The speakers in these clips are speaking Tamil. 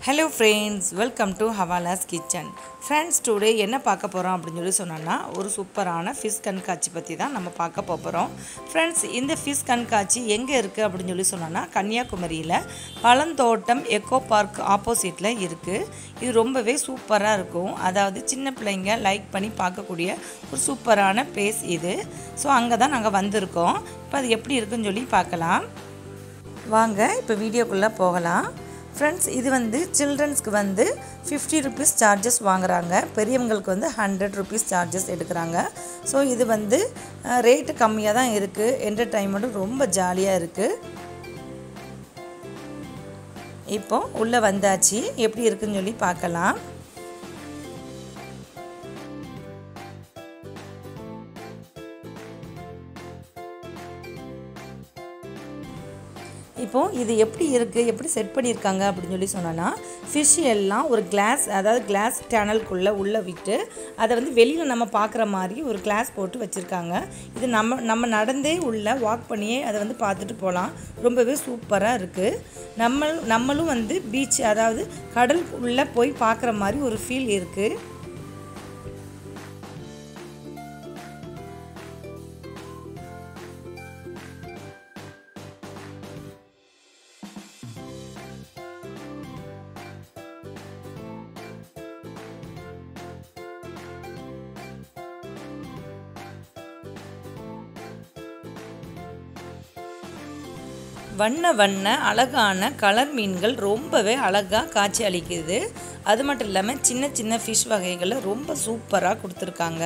hello friends welcome to Havala's kitchen friends today என்ன பார்க்க போகிறோம் அப்படின்னு சொல்லி சொன்னோன்னா ஒரு சூப்பரான ஃபிஷ் கண்காட்சி பற்றி தான் நம்ம பார்க்க போகிறோம் ஃப்ரெண்ட்ஸ் இந்த ஃபிஷ் கண்காட்சி எங்கே இருக்குது அப்படின்னு சொல்லி சொன்னோன்னா கன்னியாகுமரியில் பழந்தோட்டம் எக்கோ பார்க் ஆப்போசிட்டில் இருக்குது இது ரொம்பவே சூப்பராக இருக்கும் அதாவது சின்ன பிள்ளைங்க லைக் பண்ணி பார்க்கக்கூடிய ஒரு சூப்பரான பிளேஸ் இது ஸோ அங்கே தான் நாங்கள் வந்திருக்கோம் இப்போ அது எப்படி இருக்குன்னு சொல்லி பார்க்கலாம் வாங்க இப்போ வீடியோக்குள்ளே போகலாம் ஃப்ரெண்ட்ஸ் இது வந்து சில்ட்ரன்ஸ்க்கு வந்து ஃபிஃப்டி ருபீஸ் சார்ஜஸ் வாங்குறாங்க பெரியவங்களுக்கு வந்து ஹண்ட்ரட் ருபீஸ் சார்ஜஸ் எடுக்கிறாங்க ஸோ இது வந்து ரேட்டு கம்மியாக தான் இருக்குது என்டர்டைன்மெண்ட்டும் ரொம்ப ஜாலியாக இருக்குது இப்போ உள்ளே வந்தாச்சு எப்படி இருக்குன்னு சொல்லி பார்க்கலாம் இப்போது இது எப்படி இருக்குது எப்படி செட் பண்ணியிருக்காங்க அப்படின்னு சொல்லி சொன்னோன்னா ஃபிஷ் எல்லாம் ஒரு கிளாஸ் அதாவது கிளாஸ் டேனலுக்குள்ளே உள்ளே விட்டு அதை வந்து வெளியில் நம்ம பார்க்குற மாதிரி ஒரு கிளாஸ் போட்டு வச்சுருக்காங்க இது நம்ம நம்ம நடந்தே உள்ள வாக் பண்ணியே அதை வந்து பார்த்துட்டு போகலாம் ரொம்பவே சூப்பராக இருக்குது நம்ம நம்மளும் வந்து பீச் அதாவது கடல் உள்ளே போய் பார்க்குற மாதிரி ஒரு ஃபீல் இருக்குது வண்ண வண்ண அழகான கலர் மீன்கள் ரொம்பவே அழகாக காட்சி அளிக்குது அது மட்டும் இல்லாமல் சின்ன சின்ன ஃபிஷ் வகைகளை ரொம்ப சூப்பராக கொடுத்துருக்காங்க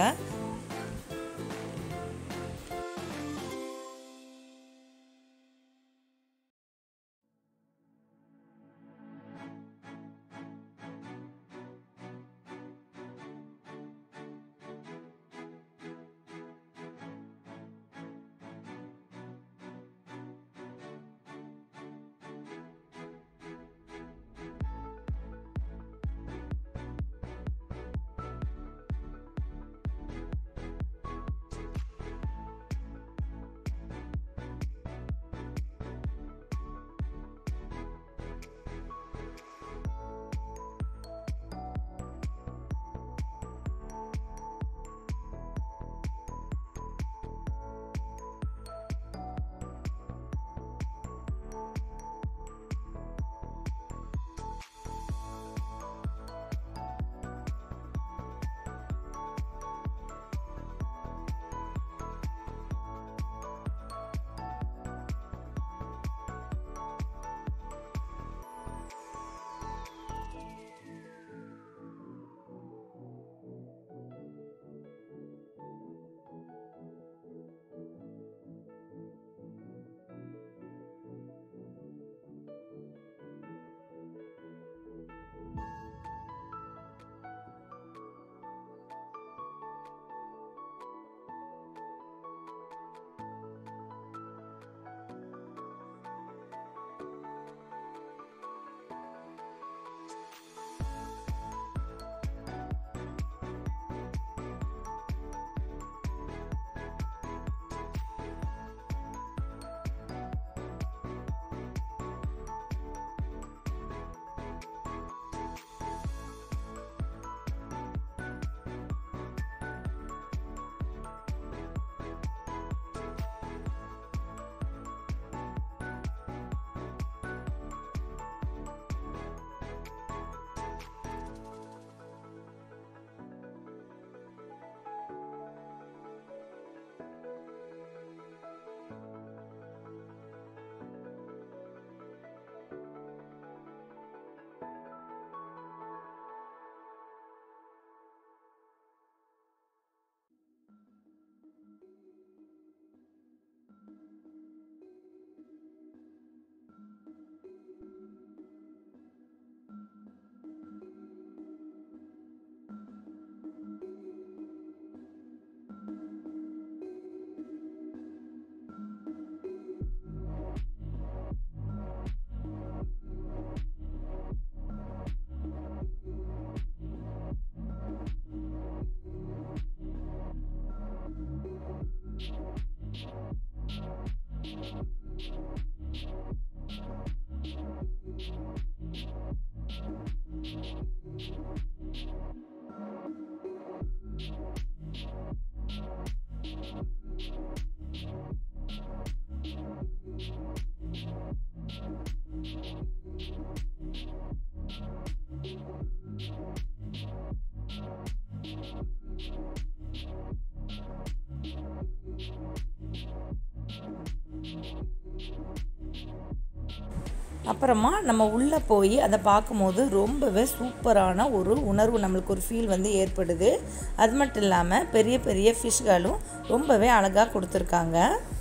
அப்புறமா நம்ம உள்ளே போய் அதை பார்க்கும்போது ரொம்பவே சூப்பரான ஒரு உணர்வு நம்மளுக்கு ஒரு ஃபீல் வந்து ஏற்படுது அது மட்டும் இல்லாமல் பெரிய பெரிய ஃபிஷ்களும் ரொம்பவே அழகாக கொடுத்துருக்காங்க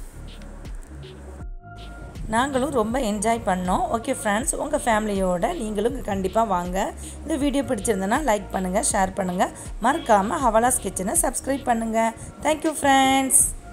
நாங்களும் ரொம்ப என்ஜாய் பண்ணோம் ஓகே ஃப்ரெண்ட்ஸ் உங்கள் ஃபேமிலியோட நீங்களும் கண்டிப்பாக வாங்க இந்த வீடியோ பிடிச்சிருந்தனா லைக் பண்ணுங்கள் ஷேர் பண்ணுங்கள் மறக்காமல் ஹவாலாஸ் கிச்சனை சப்ஸ்கிரைப் பண்ணுங்கள் தேங்க்யூ ஃப்ரெண்ட்ஸ்